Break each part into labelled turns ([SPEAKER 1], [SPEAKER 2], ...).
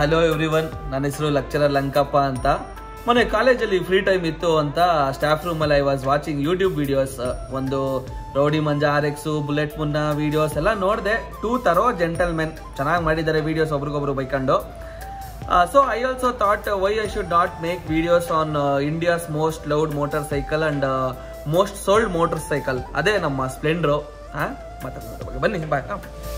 [SPEAKER 1] hello every one ನನ್ನ ಹೆಸರು lecturer Lankappa ಅಂತ ಮೊನ್ನೆ ಕಾಲೇಜಲ್ಲಿ ಫ್ರೀ ಟೈಮ್ ಇತ್ತು ಅಂತ ಸ್ಟಾಫ್ ರೂಮಲ್ಲಿ I was watching YouTube videos ಒಂದು rowdy Manja R X bullet Munna videos ಎಲ್ಲ ನೋಡಿದೆ ಟೂ ತರೋ ಜೆಂಟಲ್ ಮೆನ್ ಚೆನ್ನಾಗಿ ಮಾಡಿದ್ದಾರೆ ವಿಡಿಯೋಸ್ ಒಬ್ರಿಗೊಬ್ರು ಬೈಕೊಂಡು so I also thought why I should not make videos on India's most loud motorcycle and most sold motorcycle ಅದೇ ನಮ್ಮ ಸ್ಪ್ಲೆಂಡ್ರು ಹಾಂ ಮಾತಾಡೋದ್ರ ಬಗ್ಗೆ ಬನ್ನಿ ಬಾಯ್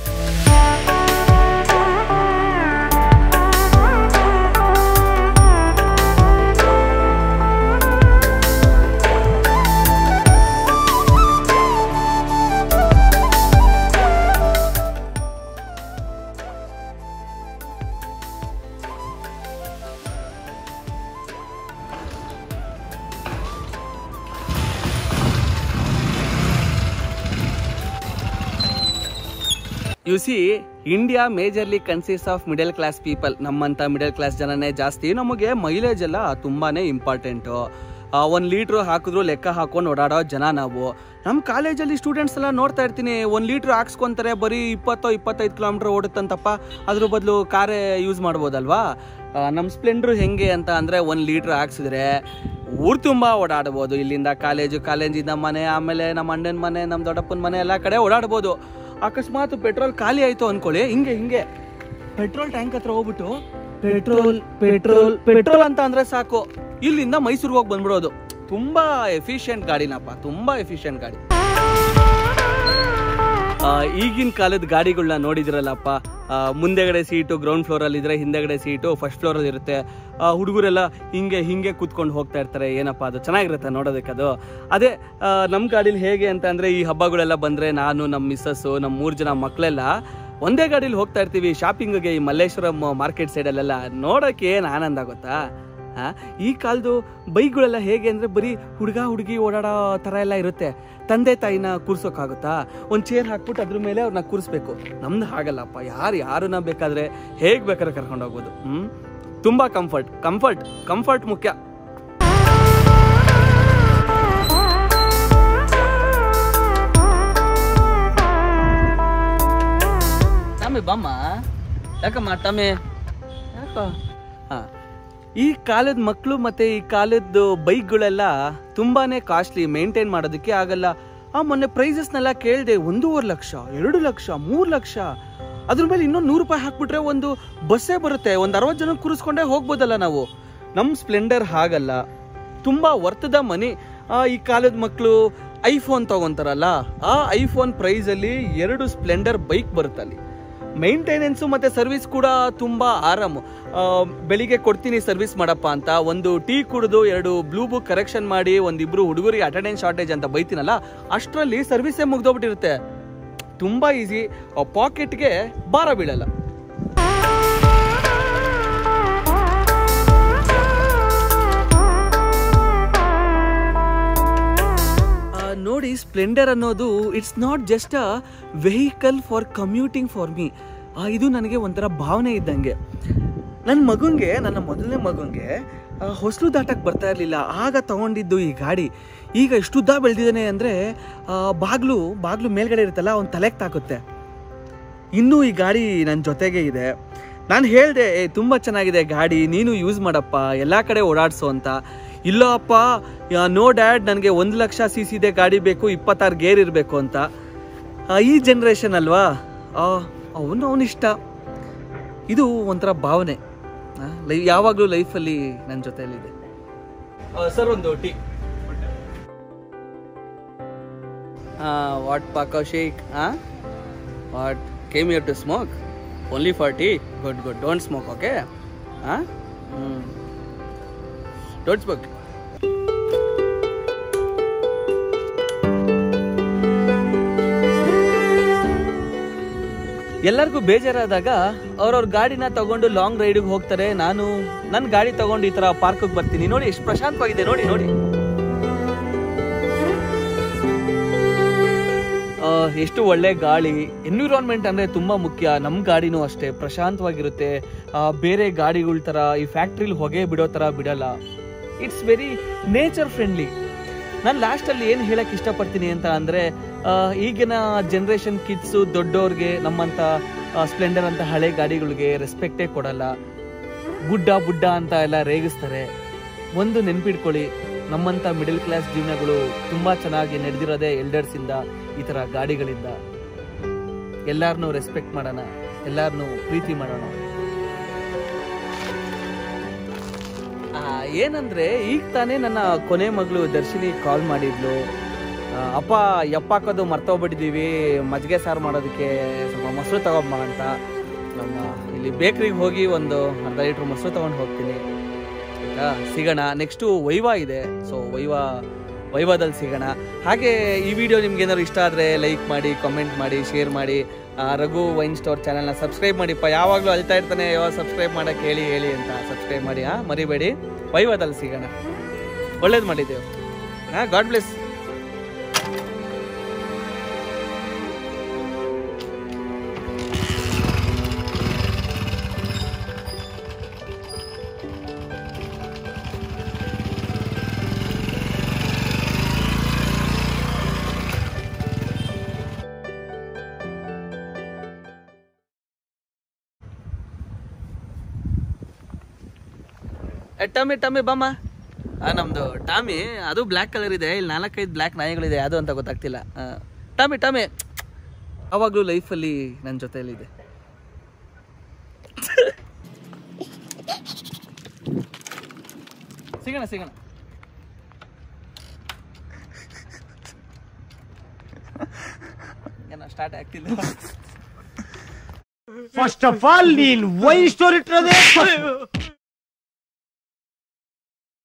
[SPEAKER 1] you see India majorly consist of middle class people ನಮ್ಮಂತ middle class ಜನನೇ ಜಾಸ್ತಿ ನಮಗೆ ಮೈಲೇಜ್ ಎಲ್ಲ ತುಂಬಾನೇ ಇಂಪಾರ್ಟೆಂಟು ಒಂದು ಲೀಟ್ರ್ ಹಾಕಿದ್ರು ಲೆಕ್ಕ ಹಾಕೊಂಡು ಓಡಾಡೋ ಜನ ನಾವು ನಮ್ಮ ಕಾಲೇಜಲ್ಲಿ ಸ್ಟೂಡೆಂಟ್ಸ್ ಎಲ್ಲ ನೋಡ್ತಾ ಇರ್ತೀನಿ ಒಂದು ಲೀಟ್ರ್ ಹಾಕ್ಸ್ಕೊಂತಾರೆ ಬರೀ ಇಪ್ಪತ್ತೋ ಇಪ್ಪತ್ತೈದು ಕಿಲೋಮೀಟ್ರ್ ಓಡುತ್ತಂತಪ್ಪ ಅದ್ರ ಬದಲು ಕಾರೇ ಯೂಸ್ ಮಾಡ್ಬೋದಲ್ವಾ ನಮ್ಮ ಸ್ಪ್ಲೆಂಡ್ರು ಹೆಂಗೆ ಅಂತ ಅಂದರೆ ಒಂದು ಲೀಟ್ರ್ ಹಾಕ್ಸಿದ್ರೆ ಊರು ತುಂಬ ಓಡಾಡ್ಬೋದು ಇಲ್ಲಿಂದ ಕಾಲೇಜು ಕಾಲೇಜಿಂದ ಮನೆ ಆಮೇಲೆ ನಮ್ಮ ಅಣ್ಣನ ಮನೆ ನಮ್ಮ ದೊಡ್ಡಪ್ಪನ ಮನೆ ಎಲ್ಲ ಕಡೆ ಓಡಾಡ್ಬೋದು ಅಕಸ್ಮಾತ್ ಪೆಟ್ರೋಲ್ ಖಾಲಿ ಆಯಿತು ಅಂದ್ಕೊಳ್ಳಿ ಹಿಂಗೆ ಹಿಂಗೆ ಪೆಟ್ರೋಲ್ ಟ್ಯಾಂಕ್ ಹತ್ರ ಹೋಗ್ಬಿಟ್ಟು ಪೆಟ್ರೋಲ್ ಪೆಟ್ರೋಲ್ ಪೆಟ್ರೋಲ್ ಅಂತ ಅಂದ್ರೆ ಸಾಕು ಇಲ್ಲಿಂದ ಮೈಸೂರಿಗೆ ಹೋಗಿ ಬಂದ್ಬಿಡೋದು ತುಂಬಾ ಎಫಿಷಿಯಂಟ್ ಗಾಡಿನಪ್ಪ ತುಂಬಾ ಎಫಿಷಿಯಂಟ್ ಗಾಡಿ ಆ, ಈಗಿನ ಕಾಲದ ಗಾಡಿಗಳನ್ನ ನೋಡಿದಿರಲ್ಲಪ್ಪ ಆ, ಮುಂದೆಗಡೆ ಸೀಟು ಗ್ರೌಂಡ್ ಫ್ಲೋರಲ್ಲಿ ಇದ್ರೆ ಹಿಂದೆಗಡೆ ಸೀಟು ಫಸ್ಟ್ ಫ್ಲೋರಲ್ಲಿ ಇರುತ್ತೆ ಆ, ಹುಡುಗರೆಲ್ಲ ಹಿಂಗೆ ಹಿಂಗೆ ಕೂತ್ಕೊಂಡು ಹೋಗ್ತಾ ಇರ್ತಾರೆ ಏನಪ್ಪ ಅದು ಚೆನ್ನಾಗಿರುತ್ತೆ ನೋಡೋದಕ್ಕೆ ಅದು ಅದೇ ನಮ್ಮ ಗಾಡೀಲಿ ಹೇಗೆ ಅಂತ ಅಂದರೆ ಈ ಹಬ್ಬಗಳೆಲ್ಲ ಬಂದರೆ ನಾನು ನಮ್ಮ ಮಿಸ್ಸಸ್ಸು ನಮ್ಮ ಮೂರು ಜನ ಮಕ್ಕಳೆಲ್ಲ ಒಂದೇ ಗಾಡೀಲಿ ಹೋಗ್ತಾ ಇರ್ತೀವಿ ಶಾಪಿಂಗ್ಗೆ ಈ ಮಲ್ಲೇಶ್ವರಂ ಮಾರ್ಕೆಟ್ ಸೈಡಲ್ಲೆಲ್ಲ ನೋಡೋಕ್ಕೆ ಏನು ಆನಂದ ಗೊತ್ತಾ ಆ, ಈ ಕಾಲದ್ದು ಬೈಕ್ಗಳೆಲ್ಲ ಹೇಗೆ ಅಂದರೆ ಬರೀ ಹುಡುಗ ಹುಡುಗಿ ಓಡಾಡೋ ಥರ ಎಲ್ಲ ಇರುತ್ತೆ ತಂದೆ ತಾಯಿನ ಕೂರ್ಸೋಕ್ಕಾಗುತ್ತಾ ಒಂದು ಚೇರ್ ಹಾಕ್ಬಿಟ್ಟು ಅದ್ರ ಮೇಲೆ ಅವ್ರನ್ನ ಕೂರಿಸ್ಬೇಕು ನಮ್ದು ಹಾಗಲ್ಲಪ್ಪ ಯಾರು ಯಾರನ್ನ ಬೇಕಾದರೆ ಹೇಗೆ ಬೇಕಾದ್ರೆ ಕರ್ಕೊಂಡು ಹೋಗ್ಬೋದು ಹ್ಞೂ ತುಂಬ ಕಂಫರ್ಟ್ ಕಂಫರ್ಟ್ ಕಂಫರ್ಟ್ ಮುಖ್ಯ ತಮ್ಮಿ ಬಮ್ಮ ಯಾಕಮ್ಮ ತಮ್ಮಿ ಯಾಕೋ ಹಾಂ ಈ ಕಾಲದ ಮಕ್ಕಳು ಮತ್ತೆ ಈ ಕಾಲದ ಬೈಕ್ಗಳೆಲ್ಲ ತುಂಬಾನೇ ಕಾಸ್ಟ್ಲಿ ಮೇಂಟೈನ್ ಮಾಡೋದಕ್ಕೆ ಆಗಲ್ಲ ಆ ಮೊನ್ನೆ ಪ್ರೈಸಸ್ನೆಲ್ಲ ಕೇಳಿದೆ ಒಂದೂವರೆ ಲಕ್ಷ ಎರಡು ಲಕ್ಷ ಮೂರು ಲಕ್ಷ ಅದ್ರ ಮೇಲೆ ಇನ್ನೊಂದು ನೂರು ರೂಪಾಯಿ ಹಾಕ್ಬಿಟ್ರೆ ಒಂದು ಬಸ್ಸೇ ಬರುತ್ತೆ ಒಂದು ಅರವತ್ತು ಜನ ಕೂರಿಸ್ಕೊಂಡೇ ಹೋಗ್ಬೋದಲ್ಲ ನಾವು ನಮ್ಮ ಸ್ಪ್ಲೆಂಡರ್ ಹಾಗಲ್ಲ ತುಂಬಾ ವರ್ತದ ಮನಿ ಆ, ಈ ಕಾಲದ ಮಕ್ಕಳು ಐಫೋನ್ ತಗೊಂತಾರಲ್ಲ ಆ ಐಫೋನ್ ಪ್ರೈಸಲ್ಲಿ ಎರಡು ಸ್ಪ್ಲೆಂಡರ್ ಬೈಕ್ ಬರುತ್ತೆ ಅಲ್ಲಿ ಮೈಂಟೆನೆನ್ಸು ಮತ್ತು ಸರ್ವಿಸ್ ಕೂಡ ತುಂಬ ಆರಾಮು ಆ, ಬೆಳಿಗ್ಗೆ ಕೊಡ್ತೀನಿ ಸರ್ವಿಸ್ ಮಾಡಪ್ಪ ಅಂತ ಒಂದು ಟೀ ಕುಡಿದು ಎರಡು ಬ್ಲೂ ಬುಕ್ ಕರೆಕ್ಷನ್ ಮಾಡಿ ಒಂದಿಬ್ರು ಹುಡುಗರಿಗೆ ಅಟೆಂಡೆನ್ಸ್ ಶಾರ್ಟೇಜ್ ಅಂತ ಬೈತೀನಲ್ಲ ಅಷ್ಟರಲ್ಲಿ ಸರ್ವಿಸೇ ಮುಗ್ದೋಗ್ಬಿಟ್ಟಿರುತ್ತೆ ತುಂಬ ಈಸಿ ಪಾಕೆಟ್ಗೆ ಭಾರ ಬೀಳಲ್ಲ ಆ, ನೋಡಿ ಸ್ಪ್ಲೆಂಡರ್ ಅನ್ನೋದು it's not just a vehicle for commuting for me ಇದು ನನಗೆ ಒಂಥರ ಭಾವನೆ ಇದ್ದಂಗೆ ನನ್ನ ಮಗುಂಗೆ ನನ್ನ ಮೊದಲನೇ ಮಗುಂಗೆ ಹೊಸಲು ದಾಟಕ್ಕೆ ಬರ್ತಾ ಇರಲಿಲ್ಲ ಆಗ ತಗೊಂಡಿದ್ದು ಈ ಗಾಡಿ ಈಗ ಇಷ್ಟುದ್ದ ಬೆಳೆದಿದ್ದಾನೆ ಅಂದರೆ ಬಾಗ್ಲು ಬಾಗ್ಲು ಮೇಲ್ಗಡೆ ಇರುತ್ತಲ್ಲ ಅವ್ನು ತಲೆಗೆ ತಾಕುತ್ತೆ ಇನ್ನೂ ಈ ಗಾಡಿ ನನ್ನ ಜೊತೆಗೆ ಇದೆ ನಾನು ಹೇಳಿದೆ ಏ ತುಂಬ ಚೆನ್ನಾಗಿದೆ ಗಾಡಿ ನೀನು ಯೂಸ್ ಮಾಡಪ್ಪ ಎಲ್ಲ ಕಡೆ ಓಡಾಡ್ಸು ಅಂತ ಇಲ್ಲ ಅಪ್ಪ ನೋ ಡ್ಯಾಡ್ ನನಗೆ ಒಂದು ಲಕ್ಷ ಸಿ ಸಿದೆ ಗಾಡಿ ಬೇಕು ಇಪ್ಪತ್ತಾರು ಗೇರ್ ಇರಬೇಕು ಅಂತ ಆ, ಈ ಜನ್ರೇಷನ್ ಅಲ್ವಾ ಅವನು ಅವನಿಷ್ಟ ಇದು ಒಂಥರ ಭಾವನೆ ಲೈ ಯಾವಾಗಲೂ ಲೈಫಲ್ಲಿ ನನ್ನ ಜೊತೆಯಲ್ಲಿದೆ ಸರ್ ಒಂದು ಟೀ ವಾಟ್ ಪಾಕೋ ಶೇಕ್ ಹಾಂ what came here to smoke only for tea good good don't smoke okay ಹಾಂ ಹ್ಞೂ ಡೋಂಟ್ ಸ್ಮೋಕ್ ಎಲ್ಲರಿಗೂ ಬೇಜಾರಾದಾಗ ಅವ್ರವ್ರ ಗಾಡಿನ ತಗೊಂಡು ಲಾಂಗ್ ರೈಡಿಗೆ ಹೋಗ್ತಾರೆ ನಾನು ನನ್ನ ಗಾಡಿ ತಗೊಂಡು ಈ ತರ ಪಾರ್ಕಿಗೆ ಬರ್ತೀನಿ ನೋಡಿ ಎಷ್ಟು ಪ್ರಶಾಂತವಾಗಿದೆ ನೋಡಿ ನೋಡಿ ಆ, ಎಷ್ಟು ಒಳ್ಳೆ ಗಾಳಿ ಎನ್ವಿರಾನ್ಮೆಂಟ್ ಅಂದ್ರೆ ತುಂಬಾ ಮುಖ್ಯ ನಮ್ಮ ಗಾಡಿನೂ ಅಷ್ಟೇ ಪ್ರಶಾಂತವಾಗಿರುತ್ತೆ ಆ, ಬೇರೆ ಗಾಡಿಗಳ ತರ ಈ ಫ್ಯಾಕ್ಟ್ರಿಲಿ ಹೊಗೆ ಬಿಡೋ ತರ ಬಿಡಲ್ಲ ಇಟ್ಸ್ ವೆರಿ ನೇಚರ್ ಫ್ರೆಂಡ್ಲಿ ನಾನು ಲಾಸ್ಟಲ್ಲಿ ಏನು ಹೇಳಕ್ ಇಷ್ಟಪಡ್ತೀನಿ ಅಂತ ಅಂದರೆ ಈಗಿನ ಜನ್ರೇಷನ್ ಕಿಡ್ಸು ದೊಡ್ಡವ್ರಿಗೆ ನಮ್ಮಂಥ ಸ್ಪ್ಲೆಂಡರ್ ಅಂತ ಹಳೆ ಗಾಡಿಗಳಿಗೆ ರೆಸ್ಪೆಕ್ಟೇ ಕೊಡಲ್ಲ ಗುಡ್ಡ ಬುಡ್ಡ ಅಂತ ಎಲ್ಲ ರೇಗಿಸ್ತಾರೆ ಒಂದು ನೆನ್ಪಿಟ್ಕೊಳ್ಳಿ ನಮ್ಮಂಥ ಮಿಡಲ್ ಕ್ಲಾಸ್ ಜೀವನಗಳು ತುಂಬಾ ಚೆನ್ನಾಗಿ ನಡೆದಿರೋದೇ ಎಲ್ಡರ್ಸಿಂದ ಈ ಥರ ಗಾಡಿಗಳಿಂದ ಎಲ್ಲಾರನ್ನೂ ರೆಸ್ಪೆಕ್ಟ್ ಮಾಡೋಣ ಎಲ್ಲಾರನ್ನೂ ಪ್ರೀತಿ ಮಾಡೋಣ ಆ, ಏನಂದ್ರೆ ಈಗ ತಾನೇ ನನ್ನ ಕೊನೆ ಮಗಳು ದರ್ಶಿನಿ ಕಾಲ್ ಮಾಡಿದ್ಲು ಆ, ಅಪ್ಪ ಯಪ್ಪ ಹಾಕೋದು ಮರ್ತೋಗ್ಬಿಟ್ಟಿದೀವಿ ಮಜ್ಜಿಗೆ ಸಾರು ಮಾಡೋದಕ್ಕೆ ಸ್ವಲ್ಪ ಮೊಸರು ತಗೊಂಬ ಅಂತ ನಮ್ಮ ಇಲ್ಲಿ ಬೇಕ್ರಿಗೆ ಹೋಗಿ ಒಂದು ಅರ್ಧ ಲೀಟ್ರ್ ಮೊಸರು ತಗೊಂಡು ಹೋಗ್ತೀನಿ ಆಯ್ತಾ ಸಿಗೋಣ ನೆಕ್ಸ್ಟು ವೈವಾ ಇದೆ ಸೊ ವೈವಾ ವೈವಾದಲ್ಲಿ ಸಿಗೋಣ ಹಾಗೆ ಈ ವಿಡಿಯೋ ನಿಮ್ಗೆ ಏನಾದ್ರು ಇಷ್ಟ ಆದರೆ ಲೈಕ್ ಮಾಡಿ ಕಮೆಂಟ್ ಮಾಡಿ ಶೇರ್ ಮಾಡಿ ಆ, ರಘು ವೈನ್ ಸ್ಟೋರ್ ಚಾನಲ್ನ ಸಬ್ಸ್ಕ್ರೈಬ್ ಮಾಡಿಪ್ಪ ಯಾವಾಗಲೂ ಅಳ್ತಾ ಇರ್ತಾನೆ ಯಾವಾಗ ಸಬ್ಸ್ಕ್ರೈಬ್ ಮಾಡಕ್ಕೆ ಹೇಳಿ ಹೇಳಿ ಅಂತ ಸಬ್ಸ್ಕ್ರೈಬ್ ಮಾಡಿ ಹಾಂ ಮರಿಬೇಡಿ ವೈವಾದಲ್ಲಿ ಸಿಗೋಣ ಒಳ್ಳೇದು ಮಾಡಿದ್ದೇವೆ ಹಾಂ ಗಾಡ್ ಬ್ಲೆಸ್ ಏ, ಟಮ್ಮಿ ಟಮ್ಮಿ ಬಮ್ಮ ಆ, ನಮ್ದು ಟಾಮಿ ಅದು ಬ್ಲ್ಯಾಕ್ ಕಲರ್ ಇದೆ ಇಲ್ಲಿ ನಾಲ್ಕೈದು ಬ್ಲ್ಯಾಕ್ ನಾಯಿಗಳಿದೆ ಅದು ಅಂತ ಗೊತ್ತಾಗ್ತಿಲ್ಲ ಆ, ಟಾಮಿ ಟಾಮಿ ಅವಾಗಲೂ ಲೈಫಲ್ಲಿ ನನ್ನ ಜೊತೆಯಲ್ಲಿದೆ ಸಿಗೋಣ ಸಿಗೋಣ ಏನೋ ಸ್ಟಾರ್ಟ್ ಆಗ್ತಿಲ್ಲ
[SPEAKER 2] ಫಸ್ಟ್ ಆಫ್ ಆಲ್ ನೀನ್ ವೈ ಸ್ಟೋರಿ ಇಟ್ಟಿರೋದೇ